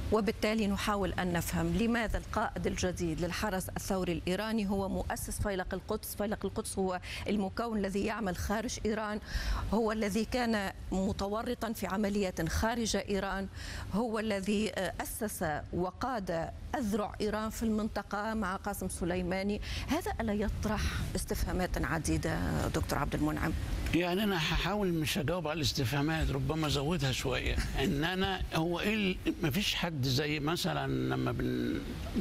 وبالتالي نحاول أن نفهم لماذا القائد الجديد للحرس الثوري الإيراني هو مؤسس فيلق القدس فيلق القدس هو المكون الذي يعمل خارج إيران هو الذي كان متورطا في عملية خارج إيران هو الذي أسس وقاد أذرع إيران في المنطقة مع قاسم سليماني هذا ألا يطرح استفهامات عديدة دكتور عبد المنعم يعني انا هحاول مش هجاوب على الاستفهامات ربما ازودها شويه ان انا هو ايه ما فيش حد زي مثلا لما بن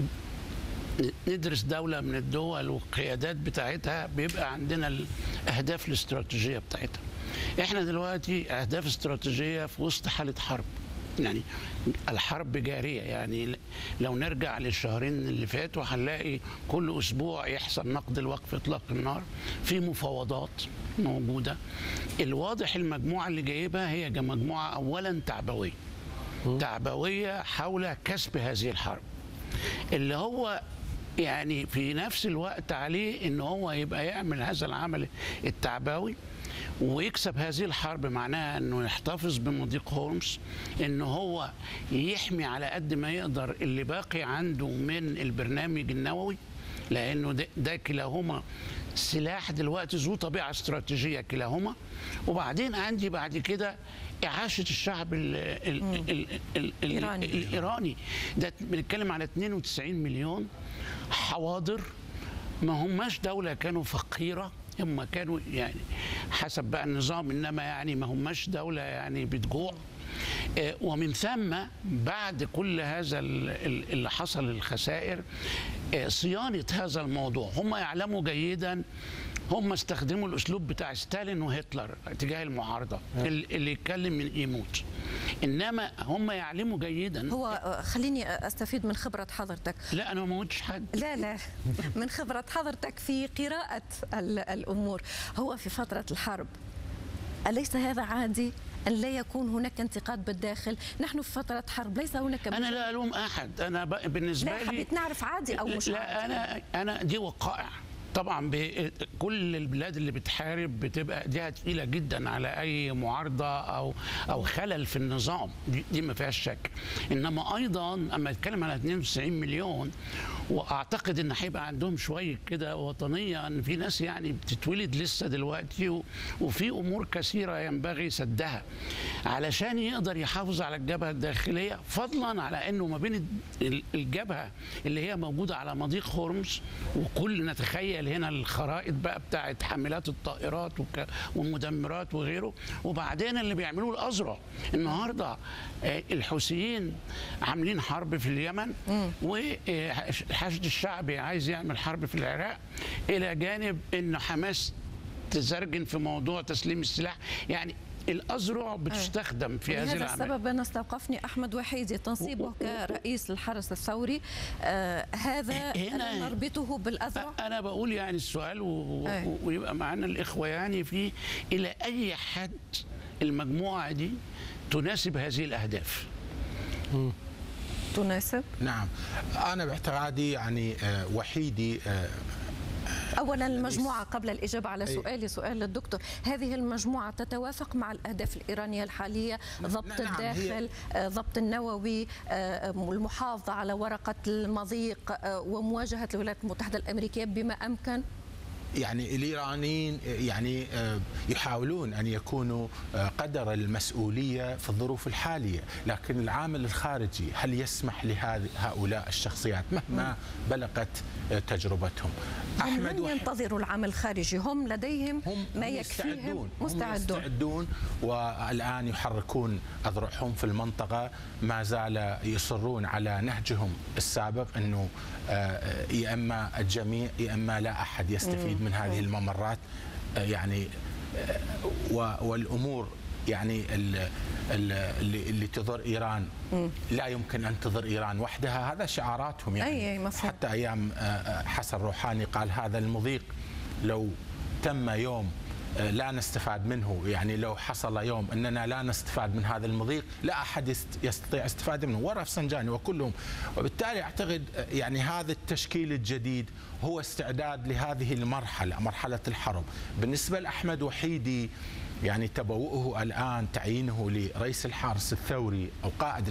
ندرس دولة من الدول والقيادات بتاعتها بيبقى عندنا الأهداف الاستراتيجية بتاعتها احنا دلوقتي أهداف استراتيجية في وسط حالة حرب يعني الحرب جارية يعني لو نرجع للشهرين اللي فاتوا هنلاقي كل أسبوع يحصل نقد الوقف إطلاق النار في مفاوضات موجودة الواضح المجموعة اللي جايبها هي مجموعة أولا تعبوية تعبوية حول كسب هذه الحرب اللي هو يعني في نفس الوقت عليه ان هو يبقى يعمل هذا العمل التعبوي ويكسب هذه الحرب معناها انه يحتفظ بمضيق هولمز ان هو يحمي على قد ما يقدر اللي باقي عنده من البرنامج النووي لانه ده, ده كلاهما سلاح دلوقتي ذو طبيعه استراتيجيه كلاهما وبعدين عندي بعد كده إعاشة الشعب ال ال ال ال الإيراني. الإيراني ده بنتكلم على 92 مليون حواضر ما هماش دولة كانوا فقيرة هم كانوا يعني حسب بقى النظام إنما يعني ما هماش دولة يعني بتجوع آه، ومن ثم بعد كل هذا ال- ال- اللي حصل الخسائر آه، صيانة هذا الموضوع هم يعلموا جيدا هم استخدموا الاسلوب بتاع ستالين وهتلر تجاه المعارضه ال- اللي يتكلم من يموت انما هم يعلموا جيدا هو آه، خليني استفيد من خبره حضرتك لا انا ما موتش حد لا لا من خبرة حضرتك في قراءة ال- الأمور هو في فترة الحرب أليس هذا عادي أن لا يكون هناك انتقاد بالداخل نحن في فترة حرب ليس هناك انا لا الوم احد انا ب- بالنسبه لا لي حبيت نعرف عادي أو مش عادي لا انا انا دي وقائع طبعا ب- كل البلاد اللي بتحارب بتبقى دي تقيله جدا على اي معارضه او او خلل في النظام دي, دي ما فيهاش شك انما ايضا اما اتكلم على 92 مليون واعتقد ان هيبقى عندهم شويه كده وطنيه ان في ناس يعني بتتولد لسه دلوقتي و- وفي امور كثيره ينبغي سدها علشان يقدر يحافظ على الجبهه الداخليه فضلا على انه ما بين ال- الجبهه اللي هي موجوده على مضيق هورمز وكل نتخيل هنا الخرائط بقى بتاعت حاملات الطائرات وك- والمدمرات وغيره وبعدين اللي بيعملوه الازرع النهارده آه، الحوثيين عاملين حرب في اليمن والحشد الشعبي عايز يعمل حرب في العراق الى جانب ان حماس تزرجن في موضوع تسليم السلاح يعني الأذرع بتستخدم في هذه لهذا العملية السبب أنا استوقفني أحمد وحيدي تنصيبه كرئيس الحرس الثوري آه هذا هنا- ألا نربطه بالأذرع أنا بقول يعني السؤال و... و- أي. ويبقى معانا الإخوة يعني في إلى أي حد المجموعة دي تناسب هذه الأهداف تناسب نعم انا باعتقادي يعني آه، وحيدي آه، اولا المجموعه قبل الاجابه على أي. سؤالي سؤال الدكتور هذه المجموعه تتوافق مع الاهداف الايرانيه الحاليه ضبط نعم، هي- الداخل آه، ضبط النووي آه، المحافظه على ورقه المضيق آه، ومواجهه الولايات المتحده الامريكيه بما امكن يعني الايرانيين يعني آه، يحاولون ان يكونوا آه، قدر المسؤوليه في الظروف الحاليه، لكن العامل الخارجي هل يسمح لهؤلاء الشخصيات مهما بلغت آه، تجربتهم؟ هم لن وحيد- ينتظروا العمل الخارجي هم لديهم هم ما هم يكفيهم يستعدون مستعدون هم يستعدون والان يحركون اذرعهم في المنطقه ما زال يصرون على نهجهم السابق انه آه، يا اما الجميع يا اما لا احد يستفيد من هذه الممرات آه، يعني آه، و- والامور يعني ال- ال- اللي, اللي تضر ايران لا يمكن ان تضر ايران وحدها هذا شعاراتهم يعني أي- أي مفهوم. حتى ايام آه، آه، حسن روحاني قال هذا المضيق لو تم يوم آه، لا نستفاد منه يعني لو حصل يوم اننا لا نستفاد من هذا المضيق لا احد يست- يستطيع استفاده منه ورفسنجاني وكلهم وبالتالي اعتقد آه، يعني هذا التشكيل الجديد هو استعداد لهذه المرحله مرحله الحرب بالنسبه لاحمد وحيدي يعني تبوؤه الان تعيينه لرئيس الحرس الثوري او قائد